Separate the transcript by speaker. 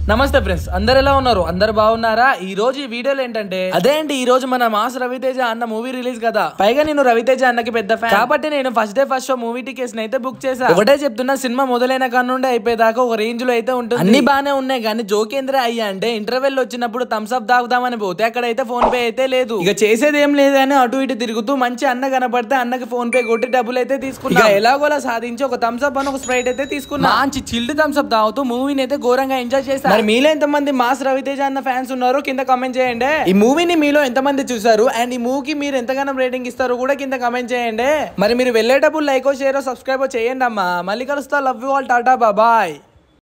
Speaker 1: నమస్తే ఫ్రెండ్స్ అందరు ఎలా ఉన్నారు అందరు బాగున్నారా ఈ రోజు ఈ వీడియోలో ఏంటంటే అదే అండి ఈ రోజు మన మాస్ రవితేజ అన్న మూవీ రిలీజ్ కదా పైగా నేను రవితేజ అన్నకి పెద్ద ఫ్యాన్ కాబట్టి నేను first day first show movie tickets అయితే బుక్ చేశా ఒకటే చెప్తున్నా సినిమా మొదలైన కానుండి అయిపోయేదాకా ఒక రేంజ్ లో అయితే ఉంటుంది అన్ని బానే ఉన్నాయి కానీ జోకేంద్ర అయ్యా అంటే ఇంటర్వెల్ వచ్చినప్పుడు థమ్స్ అప్ తాగుదామని పోతే అక్కడైతే ఫోన్ పే అయితే లేదు ఇక చేసేది ఏం లేదు అని అటు ఇటు తిరుగుతూ మంచి అన్న కనపడితే అన్నకి ఫోన్ పే కొట్టి డబ్బులు అయితే తీసుకున్నా ఇక ఎలాగోలా సాధించి ఒక థమ్స్ అప్ అని ఒక స్ప్రైట్ అయితే తీసుకున్నా మంచి చిల్డ్ థమ్స్ అప్ తాగుతూ మూవీని అయితే ఘోరంగా ఎంజాయ్ చేశారు మరి మీలో ఎంతమంది మాస్ రవితేజ అన్న ఫ్యాన్స్ ఉన్నారో కింద కమెంట్ చేయండి ఈ మూవీని మీలో ఎంతమంది చూసారు అండ్ ఈ మూవీకి మీరు ఎంతగానో రేటింగ్ ఇస్తారో కూడా కింద కమెంట్ చేయండి మరి మీరు వెళ్ళేటప్పుడు లైక్ షేర్ సబ్స్క్రైబ్ చేయండి అమ్మా మళ్ళీ కలుస్తా love you all tata bye